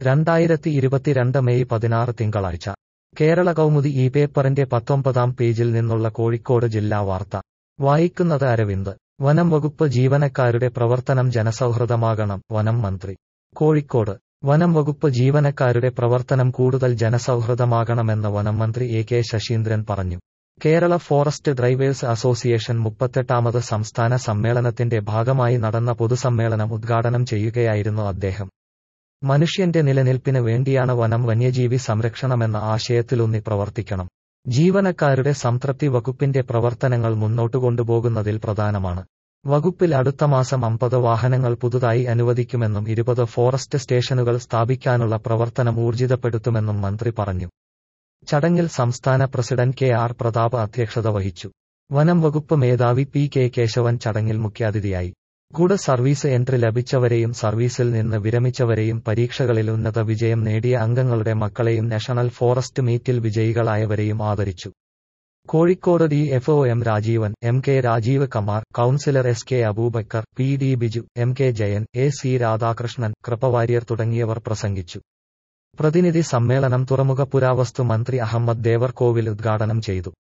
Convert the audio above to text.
രണ്ടായിരത്തി ഇരുപത്തിരണ്ട് മെയ് പതിനാറ് തിങ്കളാഴ്ച കേരള കൗമുദി ഈ പേപ്പറിന്റെ പത്തൊമ്പതാം പേജിൽ നിന്നുള്ള കോഴിക്കോട് ജില്ലാ വാർത്ത വായിക്കുന്നത് അരവിന്ദ് വനം വകുപ്പ് ജീവനക്കാരുടെ പ്രവർത്തനം ജനസൗഹൃദമാകണം വനം മന്ത്രി കോഴിക്കോട് വനം വകുപ്പ് ജീവനക്കാരുടെ പ്രവർത്തനം കൂടുതൽ ജനസൗഹൃദമാകണമെന്ന് വനം മന്ത്രി എ കെ ശശീന്ദ്രൻ പറഞ്ഞു കേരള ഫോറസ്റ്റ് ഡ്രൈവേഴ്സ് അസോസിയേഷൻ മുപ്പത്തെട്ടാമത് സംസ്ഥാന സമ്മേളനത്തിന്റെ ഭാഗമായി നടന്ന പൊതുസമ്മേളനം ഉദ്ഘാടനം ചെയ്യുകയായിരുന്നു അദ്ദേഹം മനുഷ്യന്റെ നിലനിൽപ്പിന് വേണ്ടിയാണ് വനം വന്യജീവി സംരക്ഷണമെന്ന ആശയത്തിലൂന്നി പ്രവർത്തിക്കണം ജീവനക്കാരുടെ സംതൃപ്തി വകുപ്പിന്റെ പ്രവർത്തനങ്ങൾ മുന്നോട്ടു കൊണ്ടുപോകുന്നതിൽ പ്രധാനമാണ് വകുപ്പിൽ അടുത്ത മാസം അമ്പത് വാഹനങ്ങൾ പുതുതായി അനുവദിക്കുമെന്നും ഇരുപത് ഫോറസ്റ്റ് സ്റ്റേഷനുകൾ സ്ഥാപിക്കാനുള്ള പ്രവർത്തനം ഊർജിതപ്പെടുത്തുമെന്നും മന്ത്രി പറഞ്ഞു ചടങ്ങിൽ സംസ്ഥാന പ്രസിഡന്റ് കെ ആർ പ്രതാപ് അധ്യക്ഷത വഹിച്ചു വനം വകുപ്പ് മേധാവി പി കെ കേശവൻ ചടങ്ങിൽ മുഖ്യാതിഥിയായി ഗുഡ് സർവീസ് എൻട്രി ലഭിച്ചവരെയും സർവീസിൽ നിന്ന് വിരമിച്ചവരെയും പരീക്ഷകളിൽ ഉന്നത വിജയം നേടിയ അംഗങ്ങളുടെ മക്കളെയും നാഷണൽ ഫോറസ്റ്റ് മീറ്റിൽ വിജയികളായവരെയും ആദരിച്ചു Kozhikode D F O M Rajeevan M K Rajeev Kumar councillor S K Abubacker P D Biju M K Jayan A C Radhakrishnan Kripawarrier തുടങ്ങിയവർ പ്രസംഗിച്ചു പ്രതിനിധി സമ്മേളനം തുറമുഖ പുരാവസ്തു മന്ത്രി അഹമ്മദ് ദേവർകോവിൽ ഉദ്ഘാടനം ചെയ്തു